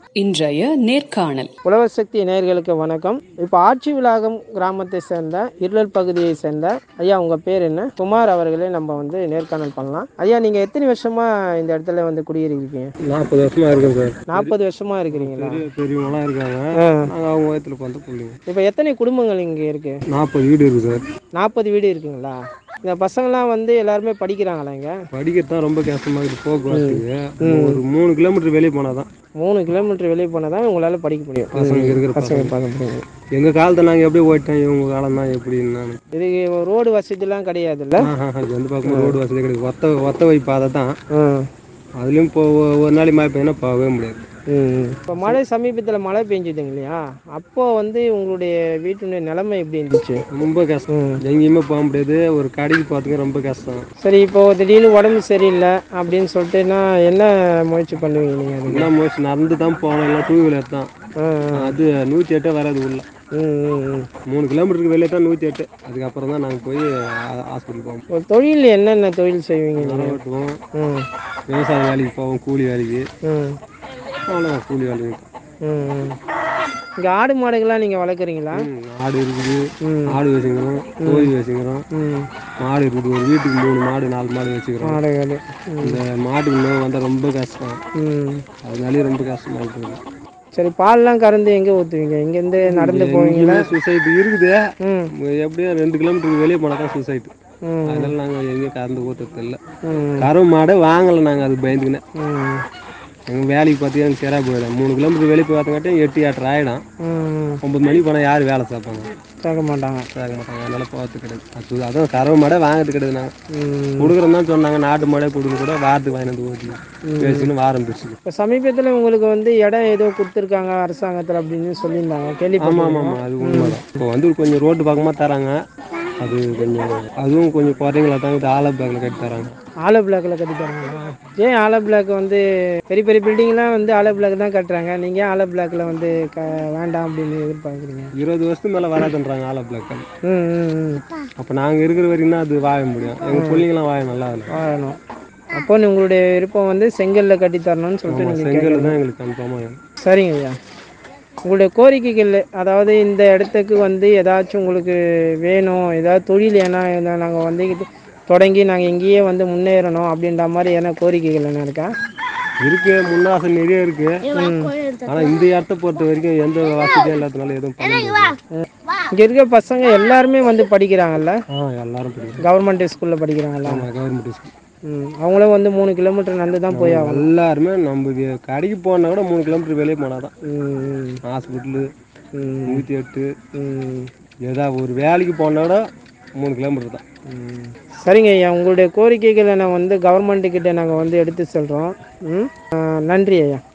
இன்றைய நேர்காணல் உழவர் சக்தி நேயர்களுக்கு வணக்கம் இப்போ ஆட்சி விலாகம் கிராமத்தை சேர்ந்த இருளல் பகுதியை சேர்ந்த ஐயா உங்கள் பேர் என்ன குமார் அவர்களே நம்ம வந்து நேர்காணல் பண்ணலாம் ஐயா நீங்கள் எத்தனை வருஷமா இந்த இடத்துல வந்து குடியிருக்கீங்க நாற்பது வருஷமா இருக்கேன் சார் நாற்பது வருஷமா இருக்கிறீங்களா பெரிய பெரியவங்களாம் இருக்காங்க ஆ. நாங்கள் அவங்க வயத்தில் வந்து பிள்ளைங்க இப்போ எத்தனை குடும்பங்கள் இங்கே இருக்கு நாற்பது வீடு இருக்கு சார் நாற்பது வீடு இருக்குங்களா இந்த பசங்களாம் வந்து எல்லாருமே படிக்கிறாங்களா இங்கே படிக்கிறது தான் ரொம்ப கஷ்டமாக இருக்குது போக்குவரத்துக்கு ஒரு மூணு கிலோமீட்டர் வெளியே போனால் தான் மூணு கிலோமீட்டர் வெளியே போனால் தான் உங்களால் படிக்க முடியும் பசங்க இருக்கிற பசங்க பசங்க பார்க்க முடியும் எங்கள் காலத்தை நாங்கள் எப்படி ஓட்டோம் இவங்க காலம் தான் எப்படின்னு நான் இதுக்கு ரோடு வசதிலாம் கிடையாதுல்ல இது வந்து பார்க்கும்போது ரோடு வசதி கிடையாது ஒத்த ஒத்த வை பாதை தான் ம் அதுலேயும் இப்போ ஒ- ஒரு நாளைக்கு மழை பெய்யுனா போகவே முடியாது இப்போ மழை சமீபத்தில் மழை பெஞ்சுதுங்க இல்லையா அப்போ வந்து உங்களுடைய வீட்டுடைய நிலைமை எப்படி இருந்துச்சு ரொம்ப கஷ்டம் எங்கேயுமே போக முடியாது ஒரு கடைக்கு போகிறதுக்கு ரொம்ப கஷ்டம் சரி இப்போ திடீர்னு உடம்பு சரியில்லை அப்படின்னு சொல்லிட்டுனா என்ன முயற்சி பண்ணுவீங்க நீங்கள் அதுக்கு என்ன மோஸ்ட் நடந்து தான் போகணும் இல்லை டூ வீலர் தான் ஆ, அது நூற்றி எட்டே வராது உள்ள ம் ம், ம். மூணு கிலோமீட்டருக்கு வெளியே தான் நூற்றி எட்டு அதுக்கப்புறம் தான் நாங்கள் போய் ஹாஸ்பிட்டல் போவோம் ஒரு தொழில் என்னென்ன தொழில் செய்வீங்க நீங்கள் மரம் வெட்டுவோம் ம் விவசாய வேலைக்கு போவோம் கூலி வேலைக்கு ம் அவ்வளோதான் கூலி வேலைக்கு ம் ம் இங்கே ஆடு மாடுகள்லாம் நீங்கள் வளர்க்குறீங்களா ம், ஆடு இருக்குது ம் ஆடு வச்சுக்கிறோம் கோழி வச்சுக்கிறோம் ம் மாடு இருக்குது ஒரு வீட்டுக்கு மூணு மாடு நாலு மாடு வச்சுக்கிறோம் மாடுகள் ம் இந்த மாட்டுக்கு நோய் வந்தால் ரொம்ப கஷ்டம் ம் அதனாலே ரொம்ப கஷ்டமாக இருக்குது சரி பால்லாம் கறந்து எங்கே ஊற்றுவீங்க இங்கேருந்து நடந்து போவீங்களா சுசைட்டு இருக்குது ம் எப்படியும் ரெண்டு கிலோமீட்டருக்கு வெளியே போனால் தான் சுசைட்டு ம் அதனால நாங்கள் எங்கேயும் கறந்து ஊற்றுறது இல்லை ம் கறவை மாடை வாங்கலை நாங்கள் அது பயந்துக்கினேன் ம் எங்கள் வேலைக்கு பார்த்தீங்கன்னா சரியாக போயிடும் மூணு கிலோமீட்டர் வெளியே போய் பார்த்தங்காட்டி எட்டு எட்டரை ஆகிடும் ம் ஒம்பது மணிக்கு போனால் யார் வேலை பார்ப்பாங்க கேட்க மாட்டாங்க சாக மாட்டாங்க அதனால போகிறது கிடையாது அது அதுவும் கறவை மாடை வாங்கிறது கிடையாது நாங்கள் ம் கொடுக்குறோம் தான் சொன்னாங்க நாட்டு மாடை கொடுக்க கூட வாரத்துக்கு வாங்கிட்டு வந்து ஓட்டி பேசின்னு வாரம் பேசி இப்போ சமீபத்தில் உங்களுக்கு வந்து இடம் ஏதோ கொடுத்துருக்காங்க அரசாங்கத்தில் அப்படின்னு சொல்லியிருந்தாங்க ஆமாம் கேள்விப்பட்டோம் ஆமாம் ஆமாம் அது உண்மைதான் இப்போ வந்து கொஞ்சம் ரோட்டு பக்கமாக தராங்க அது கொஞ்சம் அதுவும் கொஞ்சம் குறைங்களா தான் இது ஆலோ பேக்கில் கட்டி தராங்க ஆலோ பிளாக்ல கட்டி தராங்களா ஏன் ஆலோ பிளாக் வந்து பெரிய பெரிய பில்டிங்லாம் வந்து ஆலோ பிளாக் தான் கட்டுறாங்க நீங்கள் ஏன் ஆலோ பிளாக்ல வந்து க வேண்டாம் அப்படின்னு எதிர்பார்க்குறீங்க இருபது வருஷத்துக்கு மேலே வராதுன்றாங்க ஆலோ பிளாக் ம் ம் ம் அப்போ நாங்கள் இருக்கிற வரைக்கும் தான் அது வாழ முடியும் எங்கள் பிள்ளைங்களாம் வாழ நல்லா இல்லை வாழணும் அப்போ உங்களுடைய விருப்பம் வந்து செங்கல்ல கட்டி தரணும்னு சொல்லிட்டு நீங்கள் செங்கல் தான் எங்களுக்கு கன்ஃபார்மாக வேணும் சரிங்க ஐயா உங்களுடைய கோரிக்கைகள் அதாவது இந்த இடத்துக்கு வந்து ஏதாச்சும் உங்களுக்கு வேணும் ஏதாவது தொழில் ஏன்னா நாங்கள் வந்து இது தொடங்கி நாங்கள் இங்கேயே வந்து முன்னேறணும் அப்படின்ற மாதிரி என்ன கோரிக்கைகள் என்ன இருக்கா இருக்கு முன்னாசை நிறைய இருக்கு ஆனால் இந்த இடத்த பொறுத்த வரைக்கும் எந்த வசதியும் இல்லாதனால எதுவும் பண்ண முடியாது இங்கே இருக்க பசங்க எல்லாருமே வந்து படிக்கிறாங்கல்ல ஆ எல்லாரும் படிக்கிறோம் கவர்மெண்ட் ஸ்கூலில் படிக்கிறாங்கல்ல ஆமாம் கவர்மெண்ட் ஸ்கூல் ம் அவங்களும் வந்து மூணு கிலோமீட்டர் நடந்து தான் போய் ஆகணும் எல்லாருமே நம்ம வி- கடைக்கு போனால் கூட மூணு கிலோமீட்டர் வெளியே போனால் தான் ம் ஹாஸ்பிட்டலு ம் நூற்றி எட்டு ம் ஏதாவது ஒரு வேலைக்கு போனால் கூட மூணு கிலோமீட்டர் தான் ம். சரிங்க ஐயா உங்களுடைய கோரிக்கைகளை நான் வந்து கவர்மெண்ட்டு கிட்ட நாங்கள் வந்து எடுத்து செல்கிறோம் ம் ஆ, நன்றி ஐயா